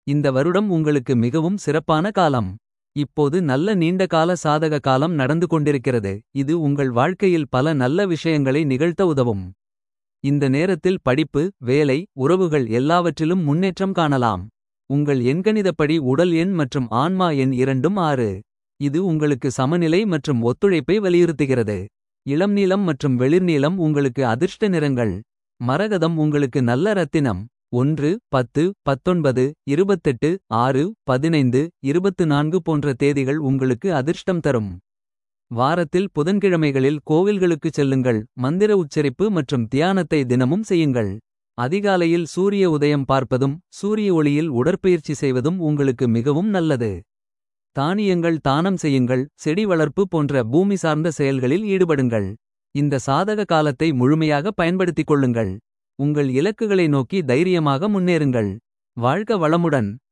இந்த வருடம் உங்களுக்கு மிகவும் சிறப்பான காலம். இப்போது நல்ல நீண்டகால சாதக காலம் நடந்து கொண்டிருக்கிறது. இது உங்கள் வாழ்க்கையில் பல நல்ல விஷயங்களை நிகழ்த்த உதவும். இந்த நேரத்தில் படிப்பு வேலை உறவுகள் எல்லாவற்றிலும் முன்னேற்றம் காணலாம். உங்கள் எண்கணிதப்படி உடல் எண் மற்றும் ஆன்மா எண் இரண்டும் ஆறு. இது உங்களுக்கு சமநிலை மற்றும் ஒத்துழைப்பை வலியுறுத்துகிறது. இளம் நீலம் மற்றும் வெளிர்நீலம் உங்களுக்கு அதிர்ஷ்ட நிறங்கள். மரகதம் உங்களுக்கு நல்ல ரத்தினம். ஒன்று பத்து பத்தொன்பது இருபத்தெட்டு ஆறு பதினைந்து இருபத்து நான்கு போன்ற தேதிகள் உங்களுக்கு அதிர்ஷ்டம் தரும். வாரத்தில் புதன்கிழமைகளில் கோவில்களுக்குச் செல்லுங்கள். மந்திர உச்சரிப்பு மற்றும் தியானத்தை தினமும் செய்யுங்கள். அதிகாலையில் சூரிய உதயம் பார்ப்பதும் சூரிய ஒளியில் உடற்பயிற்சி செய்வதும் உங்களுக்கு மிகவும் நல்லது. தானியங்கள் தானம் செய்யுங்கள் செடி வளர்ப்பு போன்ற பூமி சார்ந்த செயல்களில் ஈடுபடுங்கள். இந்த சாதக காலத்தை முழுமையாக பயன்படுத்திக் கொள்ளுங்கள். உங்கள் இலக்குகளை நோக்கி தைரியமாக முன்னேறுங்கள். வாழ்க வளமுடன்.